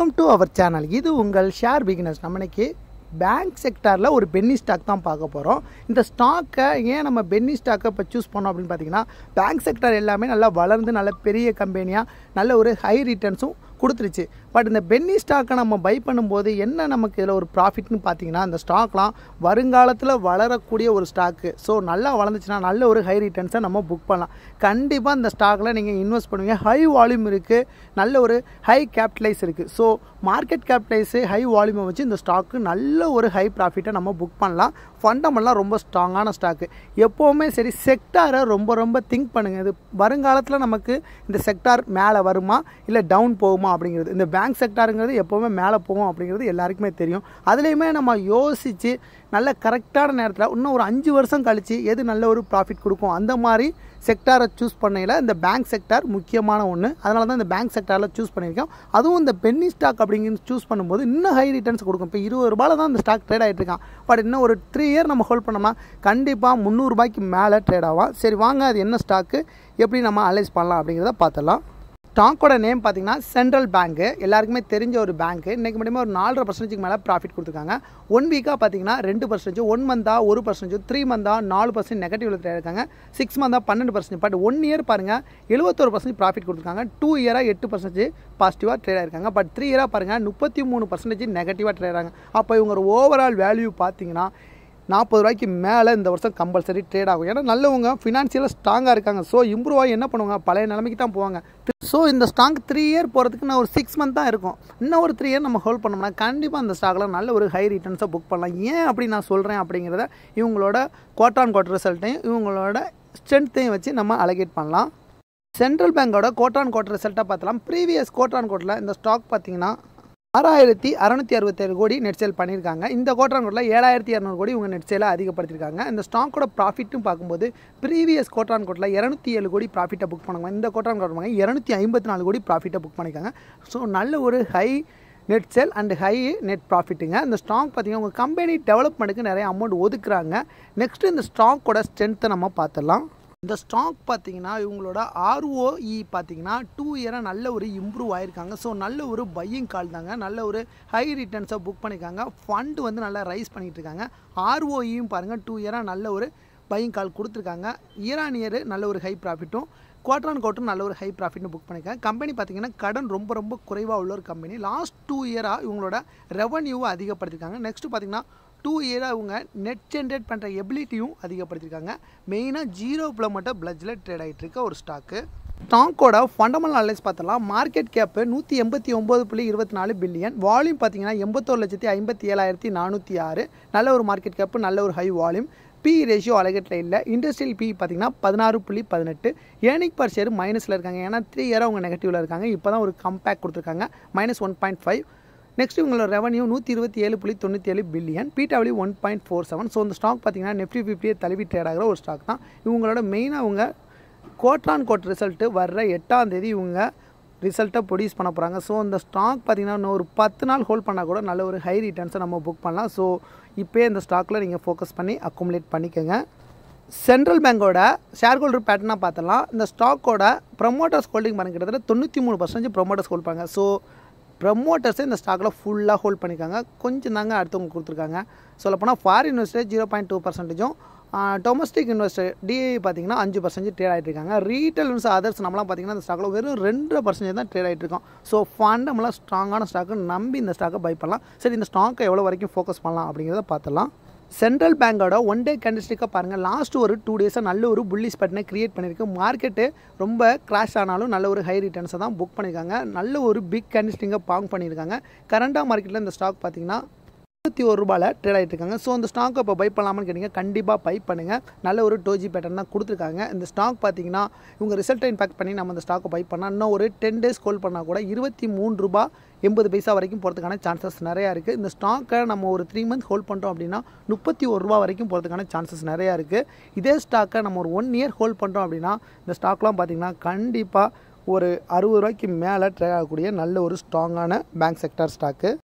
welcome to our channel இது உங்கள் share beginners நம்ம இன்னைக்கு பேங்க் செக்டாரில் ஒரு பென்னி ஸ்டாக் தான் பார்க்க போகிறோம் இந்த ஸ்டாக்கை ஏன் நம்ம பென்னி ஸ்டாக்கை இப்போ சூஸ் பண்ணோம் அப்படின்னு பார்த்தீங்கன்னா பேங்க் செக்டார் எல்லாமே நல்லா வளர்ந்து நல்ல பெரிய கம்பெனியாக நல்ல ஒரு ஹை ரிட்டர்ன்ஸும் கொடுத்துருச்சு பட் இந்த பென்னி ஸ்டாக்கை நம்ம பை பண்ணும்போது என்ன நமக்கு இதில் ஒரு ப்ராஃபிட்னு பார்த்தீங்கன்னா இந்த ஸ்டாக்லாம் வருங்காலத்தில் வளரக்கூடிய ஒரு ஸ்டாக்கு ஸோ நல்லா வளர்ந்துச்சுன்னா நல்ல ஒரு ஹை ரிட்டர்ன்ஸை நம்ம புக் பண்ணலாம் கண்டிப்பாக இந்த ஸ்டாக்கில் நீங்கள் இன்வெஸ்ட் பண்ணுவீங்க ஹை வால்யூம் இருக்குது நல்ல ஒரு ஹை கேபிட்டலைஸ் இருக்குது ஸோ மார்க்கெட் கேபிட்டலைஸு ஹை வால்யூமை வச்சு இந்த ஸ்டாக்கு நல்ல ஒரு ஹை ப்ராஃபிட்டை நம்ம புக் பண்ணலாம் ஃபண்டமெல்லாம் ரொம்ப ஸ்ட்ராங்கான ஸ்டாக்கு எப்போவுமே சரி செக்டாரை ரொம்ப ரொம்ப திங்க் பண்ணுங்கள் இது வருங்காலத்தில் நமக்கு இந்த செக்டார் மேலே வருமா இல்லை டவுன் போகுமா அப்படிங்கிறது இந்த பேங்க் செக்டாருங்கிறது எப்போவுமே மேலே போகும் அப்படிங்கிறது எல்லாருக்குமே தெரியும் அதுலேயுமே நம்ம யோசித்து நல்ல கரெக்டான நேரத்தில் இன்னும் ஒரு அஞ்சு வருஷம் கழித்து எது நல்ல ஒரு ப்ராஃபிட் கொடுக்கும் அந்த மாதிரி செக்டாரை சூஸ் பண்ணையில் இந்த பேங்க் செக்டார் முக்கியமான ஒன்று அதனால தான் இந்த பேங்க் செக்டாரில் சூஸ் பண்ணியிருக்கோம் அதுவும் இந்த பென்னி ஸ்டாக் அப்படிங்கிறது சூஸ் பண்ணும்போது இன்னும் ஹை ரிட்டர்ன்ஸ் கொடுக்கும் இப்போ இருபது ரூபாயில் தான் இந்த ஸ்டாக் ட்ரேட் ஆகிட்டு இருக்கான் பட் இன்னும் ஒரு த்ரீ இயர் நம்ம ஹோல்ட் பண்ணோம்னா கண்டிப்பாக முந்நூறுபாய்க்கு மேலே ட்ரேட் ஆகும் சரி வாங்க அது என்ன ஸ்டாக்கு எப்படி நம்ம அனலைஸ் பண்ணலாம் அப்படிங்கிறத பார்த்துடலாம் ஸ்டாக்கோட நேம் பார்த்தீங்கன்னா சென்ட்ரல் பேங்க்கு எல்லாருக்குமே தெரிஞ்ச ஒரு பேங்க்கு இன்றைக்கி மட்டுமே ஒரு நாலரை பர்சன்டேஜ்க்கு மேலே ப்ராஃபிட் கொடுத்துருக்காங்க ஒன் வீக்காக பார்த்தீங்கன்னா ரெண்டு பர்சன்டேஜ் ஒன் மந்தாக ஒரு பர்சன்டேஜ் த்ரீ மந்தாக நாலு பர்சன்ட் நெகட்டிவ்ல இருக்காங்க சிக்ஸ் மந்தாக பன்னெண்டு பர்சன்ட் பட் ஒன் இயர் பாருங்கள் எழுபத்தொரு பர்சன்ட் ப்ராஃபிட் கொடுத்துருக்காங்க டூ இயராக எட்டு பர்சன்டேஜ் பாசிட்டிவாக ட்ரேட் ஆயிருக்காங்க பட் த்ரீ இயராக பாருங்கள் முப்பத்தி மூணு பர்சன்டேஜ் நெகட்டிவாக ட்ரேட் ஆகிறாங்க அப்போ இவங்க ஒரு ஓவரால் வேல்யூ பார்த்தீங்கன்னா நாற்பது ரூபாய்க்கு மேலே இந்த வருஷம் கம்பல்சரி ட்ரேட் ஆகும் ஏன்னா நல்லவங்க ஃபினான்ஷியலாக ஸ்ட்ராங்காக இருக்காங்க ஸோ இம்ப்ரூவ் ஆகி என்ன பண்ணுவாங்க பழைய நிலைமைக்கு தான் போவாங்க ஸோ இந்த ஸ்டாக் த்ரீ இயர் போகிறதுக்கு நான் ஒரு சிக்ஸ் மந்த் தான் இருக்கும் இன்னும் ஒரு த்ரீ இயர் நம்ம ஹோல்ட் பண்ணோம்னா கண்டிப்பாக அந்த ஸ்டாக்கில் நல்ல ஒரு ஹை ரிட்டர்ன்ஸை புக் பண்ணலாம் ஏன் அப்படி நான் சொல்கிறேன் அப்படிங்கிறத இவங்களோட கோட்டான் கோட் ரிசல்ட்டையும் இவங்களோட ஸ்ட்ரென்த்தையும் வச்சு நம்ம அலகேட் பண்ணலாம் சென்ட்ரல் பேங்கோட கோட்டான் கோட் ரிசல்ட்டை பார்த்தலாம் ப்ரீவியஸ் கோட்டான் கோட்டில் இந்த ஸ்டாக் பார்த்தீங்கன்னா ஆறாயிரத்தி அறநூற்றி அறுபத்தேழு கோடி நெட் சேல் பண்ணியிருக்காங்க இந்த கோட்டான் கோட்டில் ஏழாயிரத்தி இரநூறு கோடி இவங்க நெட் சேலை அதிகப்படுத்தியிருக்காங்க இந்த ஸ்டாக்கோட ப்ராஃபிட்டும் பார்க்கும்போது ப்ரீவியஸ் கோட்டான் கோட்டில் இரநூத்தி ஏழு கோடி ப்ராஃபிட்டை புக் பண்ணாங்க இந்த கோட்டான் கோட் வாங்க இரநூத்தி ஐம்பத்தி நாலு கோடி ப்ராஃபிட்டை புக் பண்ணியிருக்காங்க ஸோ நல்ல ஒரு high net sale and high net ப்ராஃபிட்டுங்க இந்த ஸ்டாக் பார்த்தீங்கன்னா உங்கள் கம்பெனி டெவலப்மெண்ட்டுக்கு நிறைய அமௌண்ட் ஒதுக்குறாங்க நெக்ஸ்ட்டு இந்த ஸ்டாக்கோட ஸ்ட்ரென்த்தை நம்ம பார்த்துடலாம் இந்த ஸ்டாக் பார்த்தீங்கன்னா இவங்களோட ஆர்ஓஇ பார்த்தீங்கன்னா டூ இயராக நல்ல ஒரு இம்ப்ரூவ் ஆயிருக்காங்க ஸோ நல்ல ஒரு பையிங் கால் தாங்க நல்ல ஒரு ஹை ரிட்டர்ன்ஸை புக் பண்ணியிருக்காங்க ஃபண்டு வந்து நல்லா ரைஸ் பண்ணிகிட்டு இருக்காங்க ஆர்ஓஇயும் பாருங்கள் டூ இயராக நல்ல ஒரு பையிங் கால் கொடுத்துருக்காங்க இயர் ஆன் இயர் நல்ல ஒரு ஹை ப்ராஃபிட்டும் குவார்டர் ஆன் குவார்டர் நல்ல ஒரு ஹை ப்ராஃபிட்னு புக் பண்ணியிருக்காங்க கம்பெனி பார்த்தீங்கன்னா கடன் ரொம்ப ரொம்ப குறைவாக உள்ள ஒரு கம்பெனி லாஸ்ட் டூ இயராக இவங்களோட ரெவன்யூவை அதிகப்படுத்திருக்காங்க நெக்ஸ்ட்டு பார்த்தீங்கன்னா டூ இயராக அவங்க நெட் ஜென்ரேட் பண்ணுற எபிலிட்டியும் அதிகப்படுத்தியிருக்காங்க மெயினாக ஜீரோ கிலோமீட்டர் பிளட்ஜில் ட்ரேட் ஆகிட்டு இருக்க ஒரு ஸ்டாக்கு ஸ்டாக்கோட ஃபண்டமெண்டல் அனலைஸ் பார்த்தலாம் மார்க்கெட் கேப்பு நூற்றி எண்பத்தி ஒம்பது புள்ளி இருபத்தி நாலு பில்லியன் வால்யூம் பார்த்தீங்கன்னா எண்பத்தோரு லட்சத்தி ஐம்பத்தி ஏழாயிரத்தி நானூற்றி ஆறு நல்ல ஒரு மார்க்கெட் கேப்பு நல்ல ஒரு ஹை வால்யூம் பி ரேஷியோ அழகட்டில் இல்லை இண்டஸ்ட்ரியல் பி பார்த்தீங்கன்னா பதினாறு புள்ளி பதினெட்டு ஏர்னிங் பர் ஷேர் மைனஸில் இருக்காங்க ஏன்னா த்ரீ இயராக அவங்க நெகட்டிவில் இருக்காங்க இப்போ தான் ஒரு கம்பேக் கொடுத்துருக்காங்க minus one point five next இவங்களோட ரெவன்யூ நூற்றி இருபத்தி ஏழு புள்ளி தொண்ணூற்றி ஏழு பில்லியன் பிடபிள்யூ one point four seven so இந்த ஸ்டாக் பார்த்தீங்கன்னா நெஃப்டி ஃபிஃப்டியை தழுவி ட்ரேட் ஆகிற ஒரு ஸ்டாக் தான் இவங்களோட மெயினாக அவங்க கோட்ரான் கோட் ரிசல்ட்டு வர்ற எட்டாம் தேதி இவங்க ரிசல்ட்டை ப்ரொடியூஸ் பண்ண போகிறாங்க ஸோ இந்த ஸ்டாக் பார்த்திங்கன்னா இன்னும் ஒரு பத்து நாள் ஹோல்ட் பண்ணால் கூட நல்ல ஒரு ஹை ரிட்டர்ன்ஸை நம்ம புக் பண்ணலாம் ஸோ இப்போயே இந்த ஸ்டாக்கில் நீங்கள் ஃபோக்கஸ் பண்ணி அக்குமுலேட் பண்ணிக்கோங்க சென்ட்ரல் பேங்கோட ஷேர் ஹோல்டர் பேட்டர்னாக பார்த்தலாம் இந்த ஸ்டாக்கோட ப்ரொமோட்டர்ஸ் ஹோல்டிங் பண்ண கிட்டத்தட்ட தொண்ணூற்றி மூணு பர்சன்டேஜ் ப்ரொமோட்டர்ஸ் ஹோல்ட் பண்ணுங்க ஸோ ப்ரமோட்டர்ஸை இந்த ஸ்டாக்கில் ஃபுல்லாக ஹோல்ட் பண்ணியிருக்காங்க கொஞ்சம் தாங்க அடுத்தவங்க கொடுத்துருக்காங்க சொல்லப்போனால் foreign investor zero point two பர்சன்டேஜும் டொமஸ்டிக் இன்வெஸ்டர் டிஐ பார்த்தீங்கன்னா அஞ்சு பர்சன்டேஜ் ட்ரேட் ஆகிட்டு இருக்காங்க ரீட்டைல் இன்வெஸ்டர் அதர்ஸ் நம்மளாம் பார்த்தீங்கன்னா இந்த ஸ்டாக்கில் வெறும் ரெண்டரை பர்சன்டேஜ் தான் ட்ரேட் ஆகிட்டு இருக்கோம் ஸோ ஃபண்டமெல்லாம் ஸ்ட்ராங்கான ஸ்டாக்கு நம்பி இந்த ஸ்டாக்கை பை பண்ணலாம் சரி இந்த ஸ்டாக்கை எவ்வளோ வரைக்கும் ஃபோக்கஸ் பண்ணலாம் அப்படிங்கிறத பார்த்துலாம் சென்ட்ரல் பேங்கோட ஒன் டே கேண்டிஸ்டிக்காக பாருங்கள் லாஸ்ட் ஒரு டூ டேஸாக நல்ல ஒரு புல்லிஸ் பேட்டனை கிரியேட் பண்ணியிருக்கு மார்க்கெட்டு ரொம்ப கிராஷ் ஆனாலும் நல்ல ஒரு ஹை ரிட்டர்ன்ஸை தான் புக் பண்ணியிருக்காங்க நல்ல ஒரு பிக் கேண்டிஸ்டிங்கை பாங் பண்ணியிருக்காங்க கரண்டாக மார்க்கெட்டில் இந்த ஸ்டாக் பார்த்தீங்கன்னா இருபத்தி ஒரு ரூபாயில் ட்ரேட் ஆகிட்டு இருக்காங்க ஸோ அந்த ஸ்டாக்கை இப்போ பை பண்ணலாமான்னு கேட்டிங்க கண்டிப்பாக பை பண்ணுங்கள் நல்ல ஒரு டோஜி பேட்டர்ன் தான் கொடுத்துருக்காங்க இந்த ஸ்டாக் பார்த்தீங்கன்னா இவங்க ரிசல்ட்டை இம்பாக்ட் பண்ணி நம்ம இந்த ஸ்டாக்கை பை பண்ணால் இன்னும் ஒரு டென் டேஸ் ஹோல்ட் பண்ணால் கூட இருபத்தி மூணு ரூபா எண்பது பைசா வரைக்கும் போகிறதுக்கான சான்சஸ் நிறையா இருக்குது இந்த ஸ்டாக்கை நம்ம ஒரு த்ரீ மந்த் ஹோல்ட் பண்ணுறோம் அப்படின்னா முப்பத்தி ஒரு ரூபா வரைக்கும் போகிறதுக்கான சான்சஸ் நிறையா இருக்குது இதே ஸ்டாக்கை நம்ம ஒரு ஒன் இயர் ஹோல்ட் பண்ணுறோம் அப்படின்னா இந்த ஸ்டாக்லாம் பார்த்திங்கன்னா கண்டிப்பாக ஒரு அறுபது ரூபாய்க்கு மேலே ட்ரேட் ஆகக்கூடிய நல்ல ஒரு ஸ்ட்ராங்கான பேங்க் செக்டார் ஸ்டாக்கு